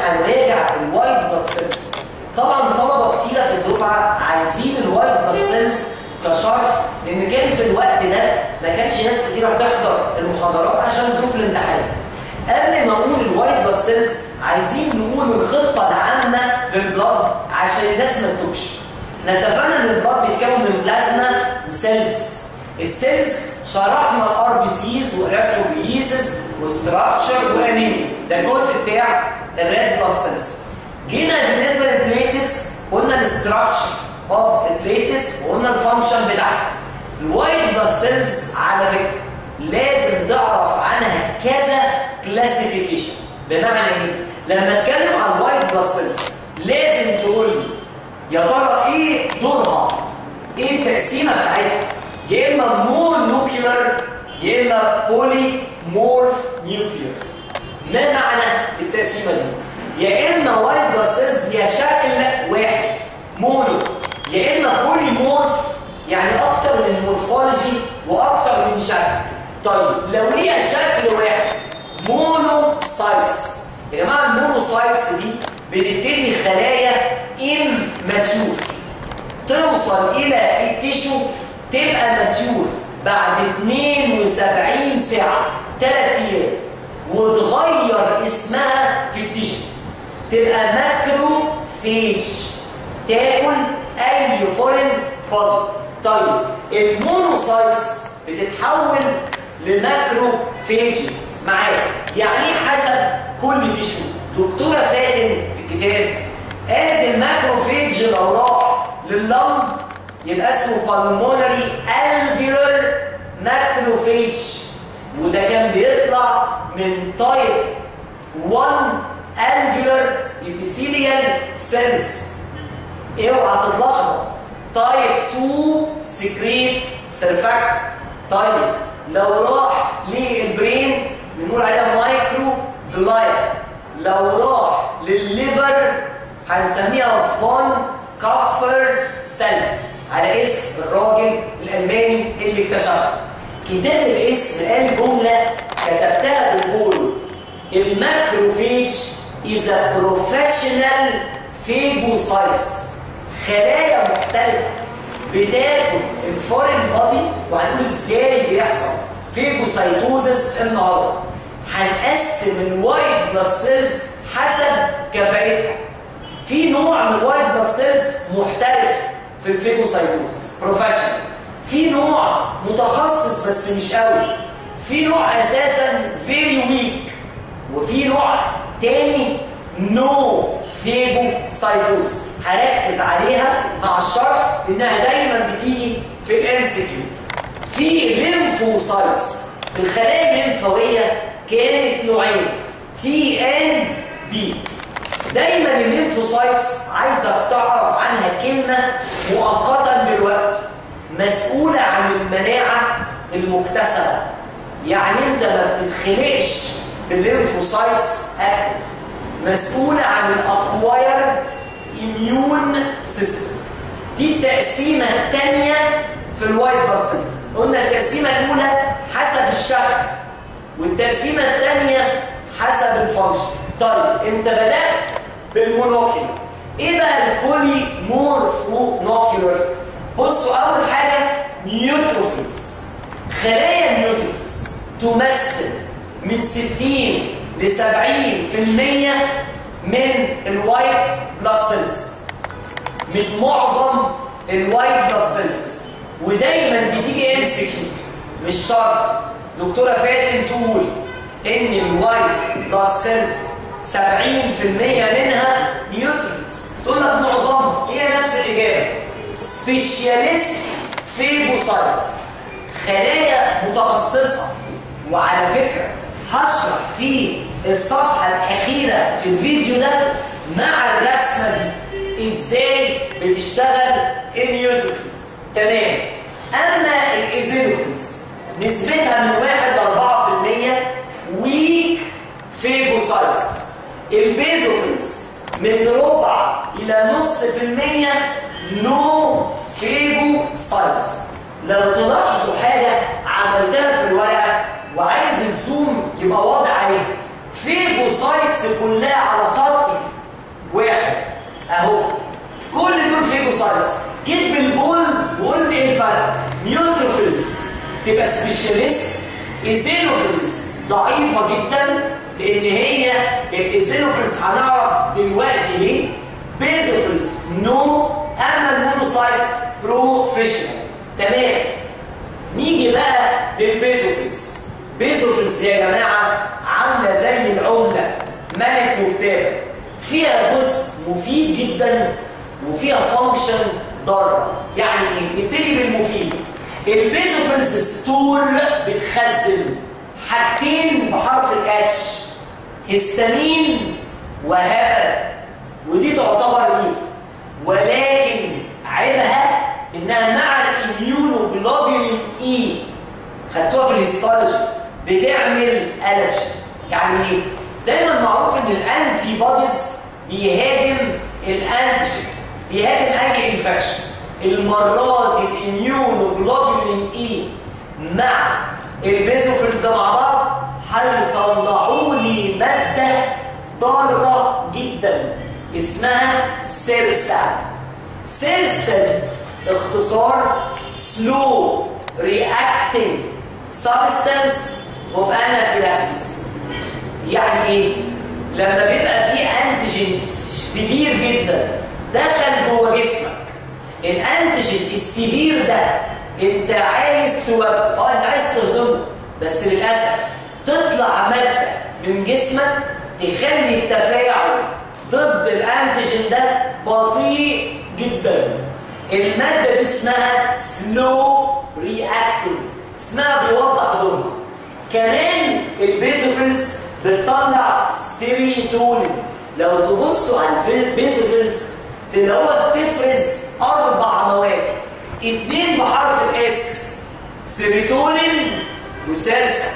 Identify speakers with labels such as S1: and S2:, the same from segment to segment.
S1: هنراجع الوايت بلاد سيلز طبعا طلبه كتيره في الدفعه عايزين الوايت بلاد سيلز كشرح لان كان في الوقت ده ما كانش ناس كتيره بتحضر المحاضرات عشان ظروف الامتحانات قبل ما اقول الوايت بلاد سيلز عايزين نقول الخطه العامه للبلاد عشان الناس ما تتوهش احنا اتفقنا ان البلاد بيتكون من بلازما وسيلز السيلز شرحنا الار بي سيز والارثروبيسز وستراكشر وانيميا ده الجزء بتاع الريد بلاد سيلز جينا بالنسبه للبليتس قلنا الاستراكشر اوف البليتس وقلنا الفانكشن بتاعها الوايت بلاد سيلز على فكره لازم تعرف عنها كذا كلاسيفيكيشن بمعنى ايه لما اتكلم عن الوايت بلاد سيلز لازم تقول لي يا ترى ايه دورها ايه التقسيمه بتاعتها يا اما مور نوكلير يا اما بولي مورف نيوكلير ما معنى التقسيمه دي يا اما وايت بلاد سيلز ليها شكل واحد مونو يا اما بولي مورف يعني اكتر من مورفولوجي واكتر من شكل طيب لو ليها شكل واحد مونوسايتس يا جماعه المونوسايتس دي بتبتدي خلايا ام ماتيور توصل الى التيشو تبقى ماتيور بعد 72 ساعه 3 ايام وتغير اسمها في التيشو تبقى ماكروفيج تاكل اي فورين بودي طيب المونوسايتس بتتحول لماكروفيجز معايا يعني ايه حسب كل تيشو دكتوره فاتن في الكتاب قالت الماكروفيج لو راح لللنج يبقى اسمه بالمونري الفيولر ماكروفيج وده كان بيطلع من تايب 1 الفيولر epithelial cells اوعى تتلخبط تايب 2 سكريت سيرفاكت طيب لو راح للبرين بنقول عليها مايكرو جلايا لو راح للليفر هنسميها فون كافر سيل على اسم الراجل الالماني اللي اكتشفها كتاب الاسم قال جمله كتبتها بالبولد الماكروفيج is a professional phagocytes خلايا مختلفه بتاكل الفورين بادي وهنقول ازاي بيحصل فيجوسايتوزس النهارده هنقسم الوايت بلاد سيلز حسب كفاءتها في نوع من الوايت بلاد سيلز محترف في الفيجوسايتوزس بروفيشنال في نوع متخصص بس مش قوي في نوع اساسا فيري ويك وفي نوع تاني نو فيجوسايتوزس هركز عليها مع الشرح لانها دايما بتيجي في الام سي كيو في ليمفوسايتس الخلايا الليمفاويه كانت نوعين تي اند بي دايما الليمفوسايتس عايزك تعرف عنها كلمه مؤقتا دلوقتي مسؤوله عن المناعه المكتسبه يعني انت ما بتتخلقش بالليمفوسايتس اكتف مسؤوله عن الاكوايرد اميون سيستم دي التقسيمه الثانيه في الوايت بلاد سيلز قلنا التقسيمه الاولى حسب الشكل والتقسيمه الثانيه حسب الفانكشن طيب انت بدات بالمونوكيولر ايه بقى البولي مورفونوكيولر بصوا اول حاجه نيوتروفيلز خلايا نيوتروفيلز تمثل من 60 ل 70% من الوايت بلاد سيلز من معظم الوايت بلاد سيلز ودايما بتيجي ام سي كيو مش شرط دكتوره فاتن تقول ان الوايت بلاد سيلز 70% منها نيوتروفيلز تقول لك معظمها هي نفس الاجابه سبيشاليست فيبوسايت خلايا متخصصه وعلى فكره هشرح في الصفحه الاخيره في الفيديو ده مع الرسمه دي ازاي بتشتغل النيوتروفيلز تمام اما الايزينوفيلز نسبتها من 1 ل 4% ويك فيبوسايتس البيزوفيلز من ربع الى نص في المية نو فيبوسايتس لو تلاحظوا حاجه عملتها في الورقه وعايز الزوم يبقى واضح عليها فيبوسايتس كلها على سطر اهو كل دول فيجوسايتس جيت بالبولد وقلت ايه الفرق نيوتروفيلز تبقى سبيشاليست ايزينوفيلز ضعيفه جدا لان هي الايزينوفيلز هنعرف دلوقتي ليه بيزوفيلز نو اما المونوسايتس بروفيشنال تمام نيجي بقى للبيزوفيلز بيزوفيلز يا جماعه عامله زي العمله ملك وكتابه فيها جزء مفيد جدا وفيها فانكشن ضاره يعني ايه نبتدي بالمفيد البيزوفيلز ستور بتخزن حاجتين بحرف الاتش هستامين وهبل ودي تعتبر ميزه ولكن عيبها انها مع الاميونوجلوبولين اي خدتوها في الهيستولوجي بتعمل الرجي يعني ايه دايما معروف ان الانتي بوديز بيهاجم الانتيجين بيهاجم اي انفكشن المرات الاميونوجلوبولين اي مع البيزوفيلز مع بعض هيطلعوا لي ماده ضاره جدا اسمها سيرسا سيرسا دي اختصار سلو رياكتنج سبستانس اوف انافيلاكسيس يعني ايه لما بيبقى في انتيجين سيفير جدا دخل جوه جسمك الانتيجين السيفير ده انت عايز توقف اه انت عايز تهضمه بس للاسف تطلع ماده من جسمك تخلي التفاعل ضد الانتيجين ده بطيء جدا الماده دي اسمها سلو رياكتنج اسمها بيوضح دور كمان البيزوفيلز بتطلع سيريتونين لو تبصوا على البيزوفيلز تلاقوها بتفرز اربع مواد اتنين بحرف الاس سيريتونين وسلسة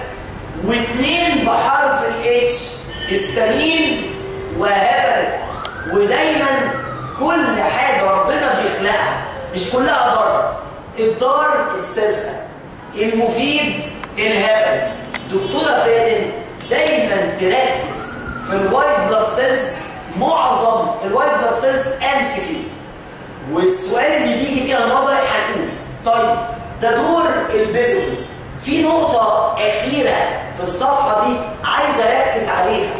S1: واتنين بحرف الاتش هستامين وهبل ودايما كل حاجه ربنا بيخلقها مش كلها ضار الضار السلسة المفيد الهبل دكتوره فاتن دايما تركز في الوايت بلاد سيلز معظم الوايت بلاد سيلز امسكي والسؤال اللي بيجي فيها النظري هنقول طيب ده دور البيزوفيلز في نقطة أخيرة في الصفحة دي عايز أركز عليها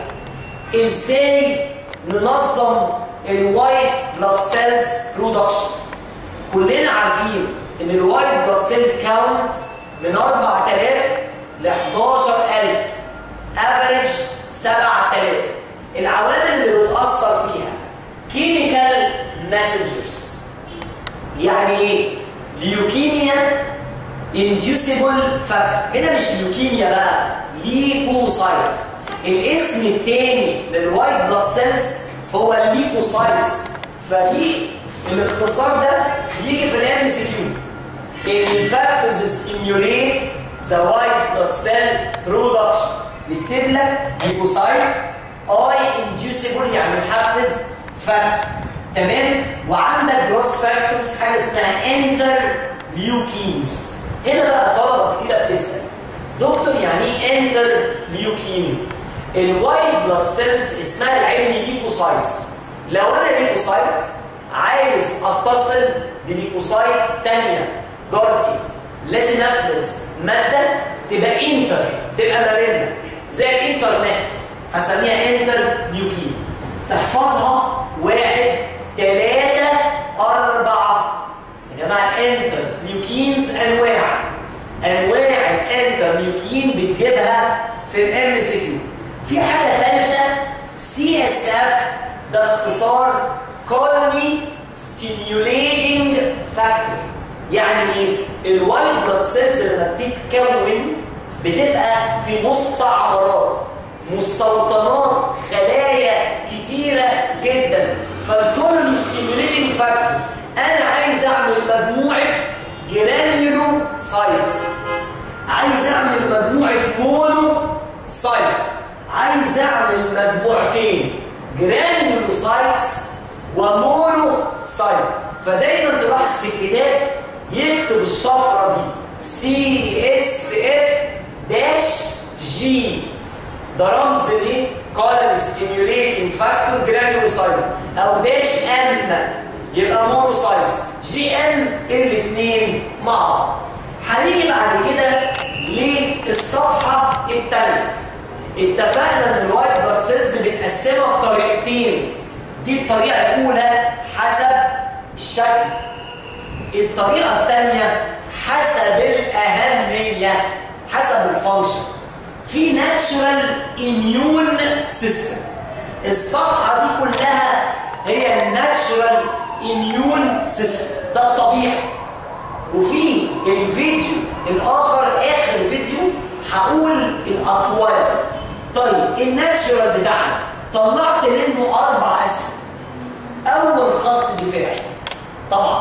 S1: إزاي ننظم الوايت بلاد سيلز برودكشن كلنا عارفين إن الوايت بلاد سيل كاونت من 4000 ل 11000 افريج 7000 العوامل اللي بتأثر فيها كيميكال ماسنجرز يعني ايه؟ ليوكيميا انديوسيبل فاكتور هنا مش ليوكيميا بقى ليكوسايت الاسم الثاني للوايت بلاد سيلز هو الليكوسايتس فدي الاختصار ده يجي في الام سي كيو الفاكتورز ستيميوليت ذا وايت بلاد سيل برودكشن يكتب لك ليكوسايت اي انديوسيبل يعني محفز فاكتور تمام وعندك جروس فاكتورز حاجه اسمها انتر ليوكينز هنا بقى طلبه كتيره بتسال دكتور يعني ايه انتر ليوكين الوايت بلاد سيلز اسمها العلمي ليكوسايتس لو انا ليكوسايت عايز اتصل بليكوسايت ثانيه جارتي لازم افرز ماده تبقى انتر تبقى ما بيننا زي الانترنت هسميها انتر ليوكين تحفظها واحد ثلاثة أربعة يا جماعة الانتر ليوكينز أنواع أنواع الانتر ليوكين بتجيبها في الام سي كيو في حاجة ثالثة سي اس اف ده اختصار كولوني ستيميوليتنج فاكتور يعني ايه؟ الوايت بلاد سيلز لما بتتكون بتبقى في مستعمرات مستوطنات خلايا كتيرة جدا فالكولوني ستيميوليتنج فاكتور انا عايز اعمل مجموعة جرانيولو سايت عايز اعمل مجموعة مونو سايت عايز اعمل مجموعتين جرانيولو سايتس ومونو سايت فدايما تلاحظ في الكتاب يكتب الشفرة دي سي اس اف داش جي ده رمز ليه؟ colony stimulating factor granulocyte او داش ام يبقى مونوسايتس جي ام الاثنين مع بعض هنيجي بعد كده للصفحه الثانيه اتفقنا ان الوايت بلاد سيلز متقسمه بطريقتين دي الطريقه الاولى حسب الشكل الطريقه الثانيه حسب الاهميه حسب الفانكشن في ناتشورال اميون سيستم الصفحه دي كلها هي الناتشورال اميون سيستم ده الطبيعي وفي الفيديو الاخر اخر فيديو هقول الاكواد طيب الناتشورال بتاعنا طلعت منه اربع اسهم اول خط دفاعي طبعا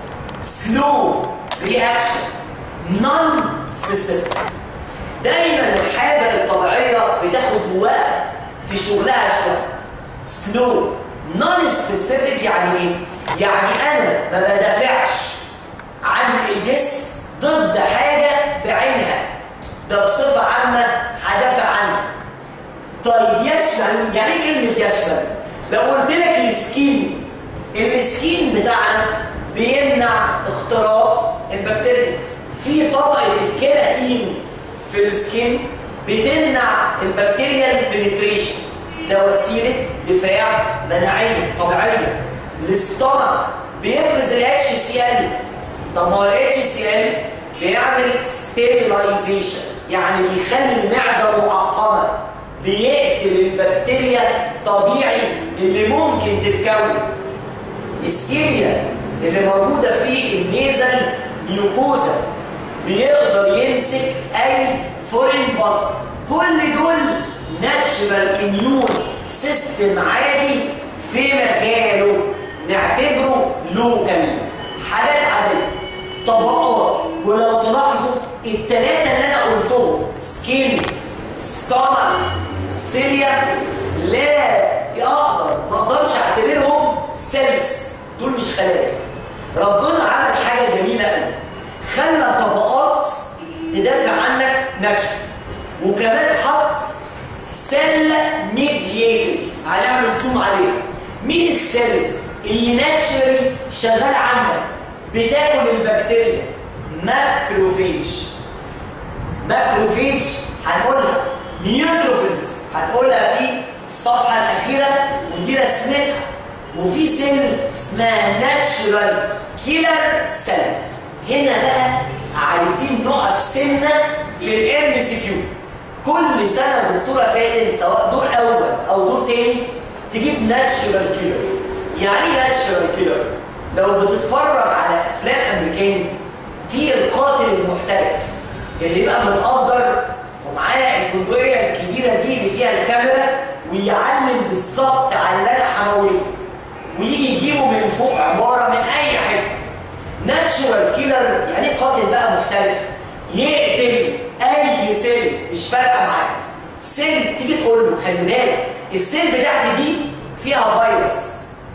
S1: سلو رياكشن نون سبيسيفيك دايما الحاجه الطبيعيه بتاخد وقت في شغلها شويه سلو نون سبيسيفيك يعني ايه يعني انا ما بدافعش عن الجسم ضد حاجه بعينها ده بصفه عامه هدافع عنها طيب يشمل يعني ايه كلمه يشمل لو قلت لك السكين السكين بتاعنا بيمنع اختراق البكتيريا في طبقه الكيراتين في السكين بتمنع البكتيريا البنتريشن ده وسيله دفاع مناعيه طبيعيه الاستومك بيفرز الاتش سي ال طب ما هو الاتش سي ال بيعمل ستيرلايزيشن يعني بيخلي المعده معقمه بيقتل البكتيريا طبيعي اللي ممكن تتكون السيريا اللي موجوده في النيزل ميوكوزا بيقدر يمسك اي فورين بطن كل دول ناتشورال اميون سيستم عادي في مكانه نعتبره لوكال حالات عاديه طبقات ولو تلاحظوا الثلاثه اللي انا قلتهم سكين ستومك سيريا لا يقدر ما اقدرش اعتبرهم سيلز دول مش خلايا ربنا عمل حاجه جميله قوي خلى طبقات تدافع عنك ناتشورال وكمان حط سيل ميدييتد هنعمل زوم عليها مين السيلز اللي ناتشورالي شغال عنك بتاكل البكتيريا ماكروفيج ماكروفيج هنقولها نيوتروفيلز هنقولها في الصفحه الاخيره ودي رسمتها وفي سيل اسمها ناتشورال كيلر سيل هنا بقى عايزين نقف سنه في الام سي كيو كل سنه دكتوره فاتن سواء دور اول او دور تاني تجيب ناتشورال كيلر يعني ايه ناتشورال كيلر لو بتتفرج على افلام امريكاني في القاتل المحترف اللي يبقى متقدر ومعاه البندقيه الكبيره دي اللي فيها الكاميرا ويعلم بالظبط على اللي انا هموته ويجي يجيبه من فوق عباره من اي حته ناتشورال كيلر يعني ايه قاتل بقى محترف يقتل اي سيل مش فارقه معاه سيل تيجي تقول له خلي بالك السيل بتاعتي دي فيها فيروس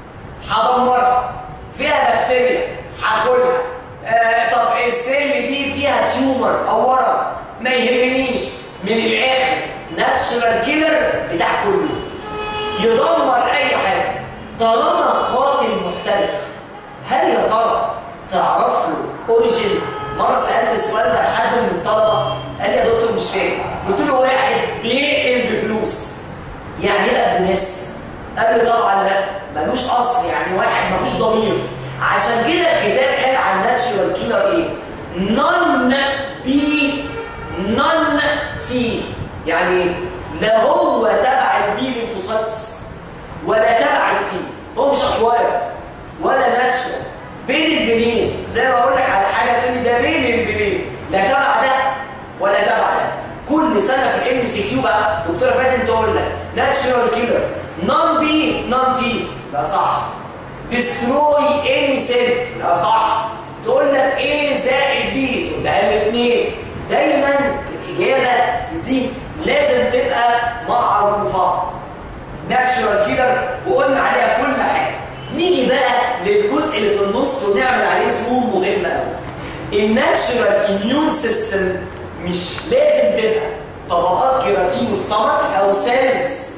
S1: هدمرها فيها بكتيريا هاكلها آه طب السيل دي فيها تيومر او ورم ما يهمنيش من الاخر ناتشورال كيلر بتاع كله يدمر اي حاجه طالما قاتل محترف هل يا ترى تعرف له اوريجين مره سالت السؤال ده لحد من الطلبه قال لي يا دكتور مش فاهم قلت له واحد بيقتل بفلوس يعني ايه بقى بناس قال لي طبعا لا ملوش اصل يعني واحد مفيش ضمير عشان كده الكتاب قال عن ناتشورال كيلر ايه نون بي نون تي يعني ايه لا هو تبع البي لينفوسايتس ولا تبع التي هو مش اكوايرد ولا ناتشورال بين البنين زي ما اقول لك على حاجه تقول لي ده بين البنين لا تبع ده ولا تبع ده كل سنه في الام سي كيو بقى دكتوره فاتن تقول لك ناتشورال كيلر نون بي نون تي لا صح ديستروي اني سيل لا صح تقول لك ايه زائد بي تقول لها الاثنين دايما الاجابه في دي لازم تبقى معروفه ناتشورال كيلر وقلنا عليها كل حاجه نيجي بقى للجزء اللي في النص ونعمل عليه زوم مهم قوي الناتشورال اميون سيستم مش لازم تبقى طبقات كيراتين وستامك او سيلز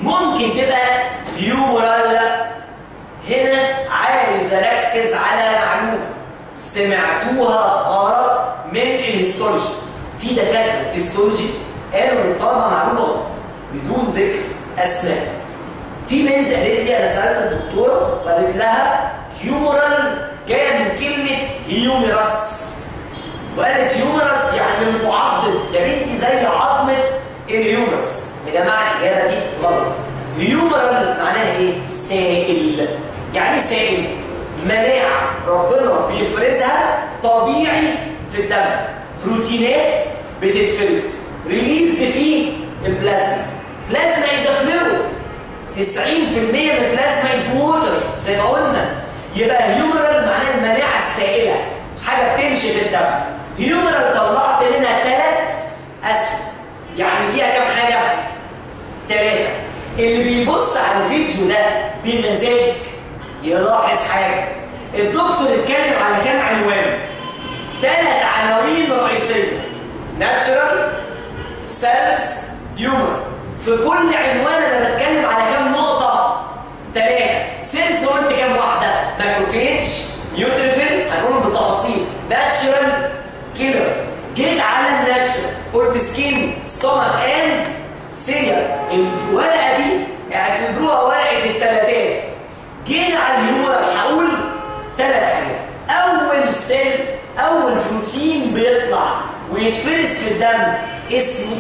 S1: ممكن تبقى هيومرال هنا عايز اركز على معلومه سمعتوها غلط من الهيستولوجي في دكاتره هيستولوجي قالوا للطلبه معلومه غلط بدون ذكر اسماء في بنت قالت لي انا سالت الدكتوره وقالت لها هيومرال جايه من كلمه هيوميرس وقالت هيومرس يعني المعضل يا بنتي زي عظمه الهيومرس يا جماعه الاجابه دي غلط هيومرال معناها ايه سائل يعني إيه سائل مناعه ربنا بيفرزها طبيعي في الدم بروتينات بتتفرز ريليز في البلازما بلازما از فلويد 90% من البلازما از ووتر زي ما قلنا يبقى هيومرال معناها المناعه السائله حاجه بتمشي في الدم هيومرال طلعت منها ثلاث اسهم يعني فيها كام حاجه ثلاثه اللي بيبص على الفيديو ده بمزاج يلاحظ حاجه الدكتور اتكلم على كام عنوان ثلاث عناوين رئيسيه ناتشرال سيلز هيومر في كل عنوان انا بتكلم على كام نقطه ثلاثه سيلز قلت كام واحده ماكروفيج نيوتروفيل هنقول بالتفاصيل ناتشرال كيلر جيت على الناتشرال قلت سكين ستومك اند سيلر الورقه دي اعتبروها ورقه الثلاثات جينا على الهيومر هقول ثلاث حاجات اول سيل اول بروتين بيطلع ويتفرز في الدم اسمه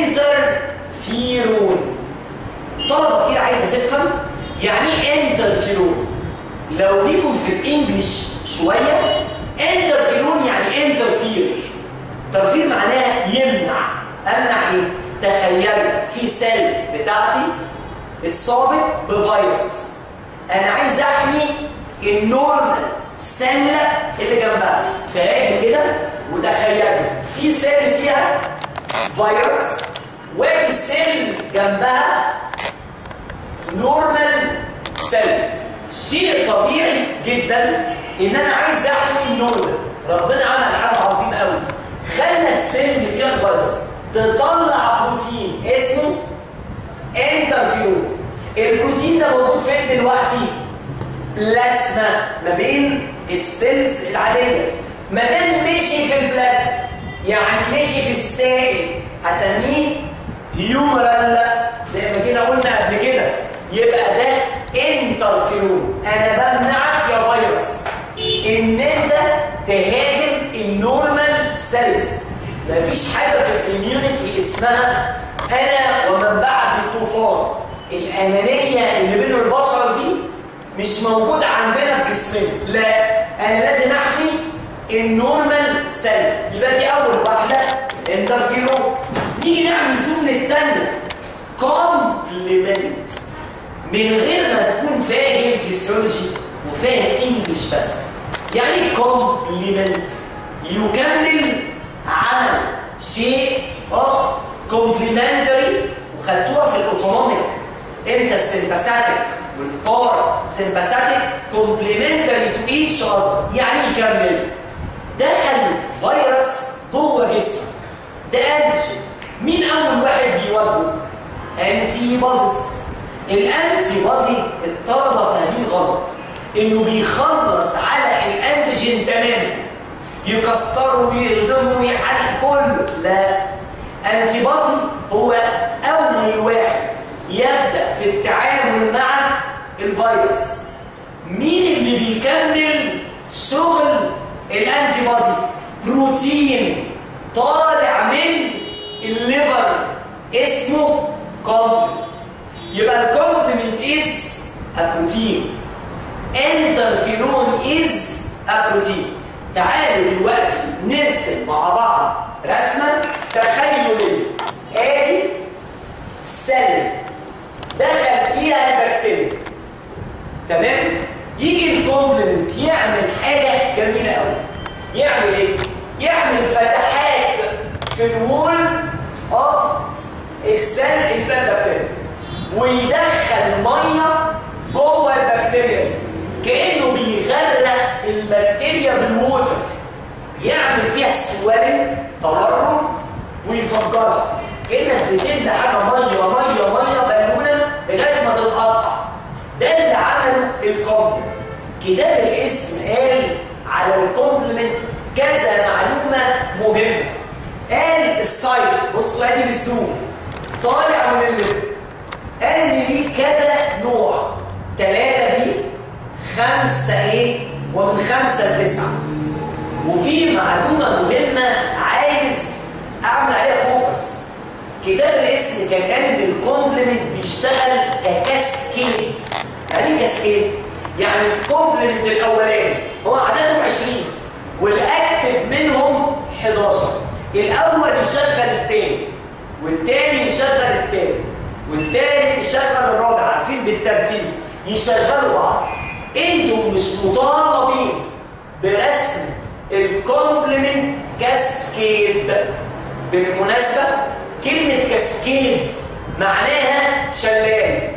S1: انترفيرون طلبه كتير عايزه تفهم يعني ايه انترفيرون لو ليكم في الانجليش شويه انترفيرون يعني انترفير ترفير معناها يمنع امنع ايه تخيلوا في سيل بتاعتي اتصابت بفيروس انا عايز احمي النورمال سله اللي جنبها فاجي كده وتخيلوا في سيل فيها فيروس واجي السيل جنبها نورمال سيل شيء طبيعي جدا ان انا عايز احمي النورمال ربنا عمل حاجه عظيمه قوي خلى السيل اللي فيها الفيروس تطلع بروتين اسمه انترفيرون البروتين ده موجود فين دلوقتي بلازما ما بين السيلز العاديه ما دام مشي في البلازما يعني مشي في السائل هسميه هيومرال زي ما جينا قلنا قبل كده يبقى ده انترفيرون انا بمنعك يا فيروس ان انت تهاجم النورمال سيلز مفيش حاجه في الاميونيتي اسمها انا ومن بعد الطوفان الانانيه اللي بين البشر دي مش موجوده عندنا في جسمنا لا انا لازم احمي النورمال سيل يبقى دي اول واحده انترفيرون نيجي نعمل زوم للثانيه كومبلمنت من غير ما تكون فاهم فيسيولوجي وفاهم انجلش بس يعني كومبلمنت يكمل عمل شيء اوف كومبلمنتري وخدتوها في الاوتونوميك انت السمباثيك والبار سمباثيك كومبلمنتري تو ايتش اذر يعني يكمل دخل فيروس جوه جسمك ده انتيجين مين اول واحد بيواجهه انتي بوديز الانتي بودي الطلبه فاهمين غلط انه بيخلص على الانتيجين تماما يكسره ويهضمه ويحرق كله لا انتي بودي هو اول واحد يبدا في التعامل مع الفيروس مين اللي بيكمل شغل الانتي بودي بروتين طالع من الليفر اسمه كومبلمنت يبقى الكومبلمنت از بروتين انترفيرون از بروتين تعالوا دلوقتي نرسم مع بعض رسمه تخيليه ادي سيل دخل فيها البكتيريا تمام يجي الكومبلمنت يعمل حاجه جميله قوي يعمل ايه يعمل فتحات في الوول اوف السيل اللي فيها البكتيريا ويدخل ميه جوه البكتيريا دي كانه بيغرق البكتيريا بالووتر يعمل فيها سوالنج تورم ويفجرها كانك بتملى حاجه ميه ميه ميه بالونه لغايه كتاب الاسم قال على الكومبلمنت كذا معلومه مهمه قال السايت بصوا ادي بالزوم طالع من الليفل قال ان ليه كذا نوع ثلاثه بي خمسه ايه ومن خمسه لتسعه وفي معلومه مهمه عايز اعمل عليها فوكس كتاب الاسم كان قال ان الكومبلمنت بيشتغل ككاسكيد يعني ايه كاسكيد؟ يعني الكومبلمنت الاولاني هو عددهم 20 والاكتف منهم 11 الاول يشغل الثاني والثاني يشغل الثالث والثالث يشغل الرابع عارفين بالترتيب يشغلوا بعض انتم مش مطالبين برسم الكومبلمنت كاسكيد بالمناسبه كلمه كاسكيد معناها شلال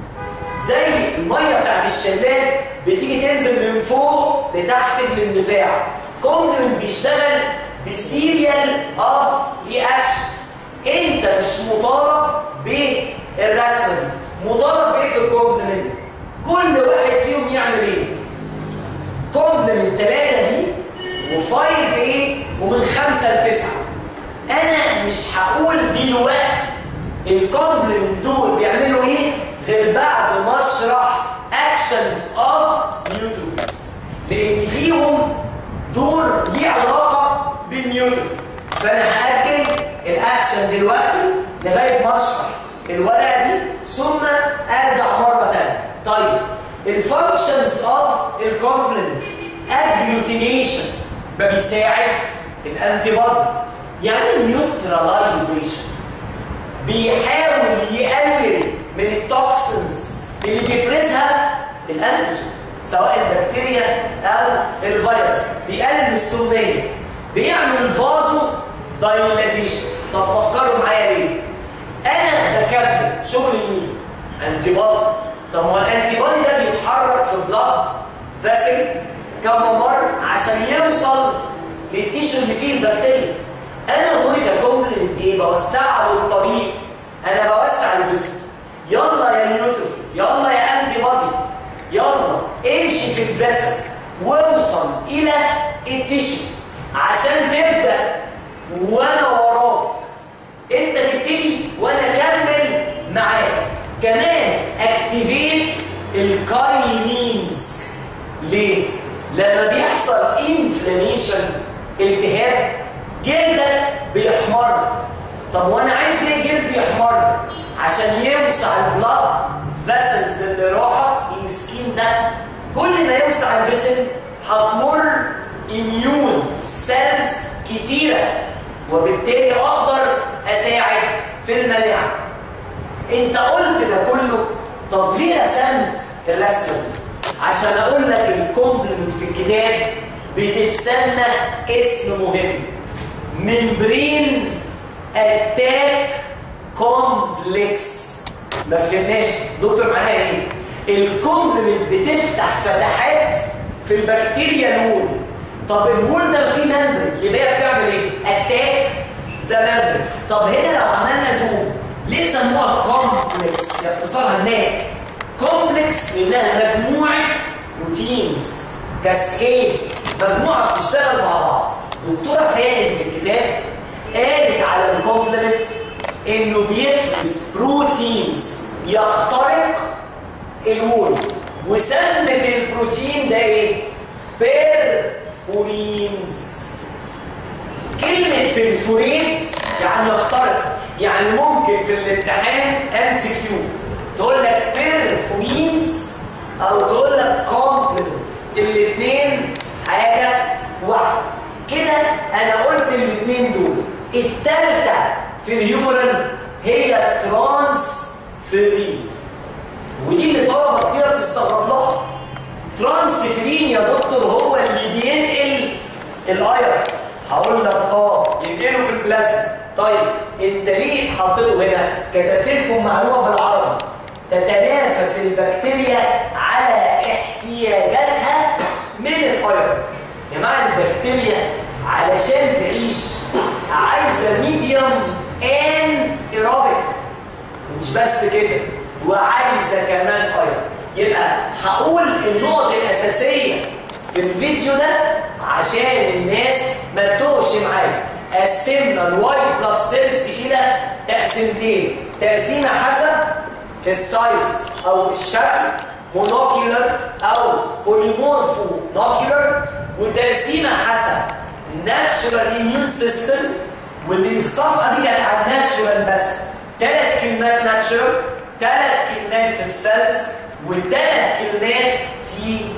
S1: زي الميه بتاعت الشلال بتيجي تنزل من فوق لتحت بالاندفاع كومبلمنت بيشتغل بسيريال اوف رياكشنز انت مش مطالب بالرسمه دي مطالب بايه في الكومبلمنت كل واحد فيهم يعمل ايه كومبلمنت 3 دي و5 ايه ومن 5 ل 9 انا مش هقول دلوقتي الكومبلمنت دول بيعملوا ايه غير بعد ما اشرح اكشنز اوف نيوتروفيلز لان فيهم دور ليه علاقه بالنيوتروفيل فانا هاجل الاكشن دلوقتي لغايه ما اشرح الورقه دي ثم ارجع مره ثانيه طيب الفانكشنز اوف الكومبلمنت اجلوتينيشن ما بيساعد الانتي بودي يعني نيوتراليزيشن بيحاول يقلل من التوكسنز اللي بيفرزها الانتيجين سواء البكتيريا او الفيروس بيقلل من السميه بيعمل فازو دايلاتيشن طب فكروا معايا ليه انا بكمل شغل مين انتي بودي طب ما الانتي بودي ده بيتحرك في البلاد فاسل كم ممر عشان يوصل للتيشو اللي فيه البكتيريا انا دوري ككومبلمنت ايه بوسع له الطريق انا بوسع الجسم يلا يا نيوتروفيل يلا يا انتي بودي يلا امشي في الفاسل واوصل الى التيشو عشان تبدا وانا وراك انت تبتدي وانا اكمل معاك كمان اكتيفيت الكاينينز ليه لما بيحصل انفلاميشن التهاب جلدك بيحمر طب وانا عايز ليه جلدي يحمر عشان يوسع البلاد فاسلز اللي راحه السكين ده كل ما يوسع الفيسل هتمر اميون سيلز كتيره وبالتالي اقدر اساعد في المناعه انت قلت ده كله طب ليه رسمت الرسمه دي عشان اقول لك الكومبلمنت في الكتاب بتتسمى اسم مهم ممبرين اتاك كومبلكس ما فهمناش دكتور معناها ايه الكومبلمنت بتفتح فتحات في البكتيريا الوول طب الوول ده فيه ممبرين يبقى هي بتعمل ايه اتاك ذا ممبرين طب هنا لو عملنا زوم ليه سموها كومبلكس اختصارها هناك كومبلكس لانها مجموعه بروتينز كاسكيد مجموعه بتشتغل مع بعض دكتوره فاتن في الكتاب قالت على الكومبلمنت انه بيفرز بروتينز يخترق الوول وسمت البروتين ده ايه بيرفورينز كلمة بيرفوريت يعني يخترق يعني ممكن في الامتحان ام سي كيو تقول لك بيرفورينز او تقول لك كومبلمنت الاثنين حاجة واحدة كده انا قلت الاثنين دول الثالثة في الهيومرال هي ترانسفيرين ودي اللي طلبة كتير بتستغرب لها ترانسفيرين يا دكتور هو اللي بينقل الايرون هقول لك اه ينقله في البلازما طيب انت ليه حطيته هنا كتبت لكم معلومه بالعربي تتنافس البكتيريا على احتياجاتها من الايرون يا جماعه البكتيريا علشان تعيش عايزه ميديوم ان ايروبيك ومش بس كده وعايزه كمان ايرون يبقى هقول النقط الاساسيه في الفيديو ده عشان الناس ما تتوهش معايا قسمنا الوايت بلاد سيلز الى تقسيمتين تقسيمه حسب السايز او الشكل مونوكيولر او بوليمورفو نوكيولر وتقسيمه حسب ناتشورال اميون سيستم والصفحه دي كانت عن ناتشورال بس ثلاث كلمات ناتشورال ثلاث كلمات في السيلز وثلاث كلمات في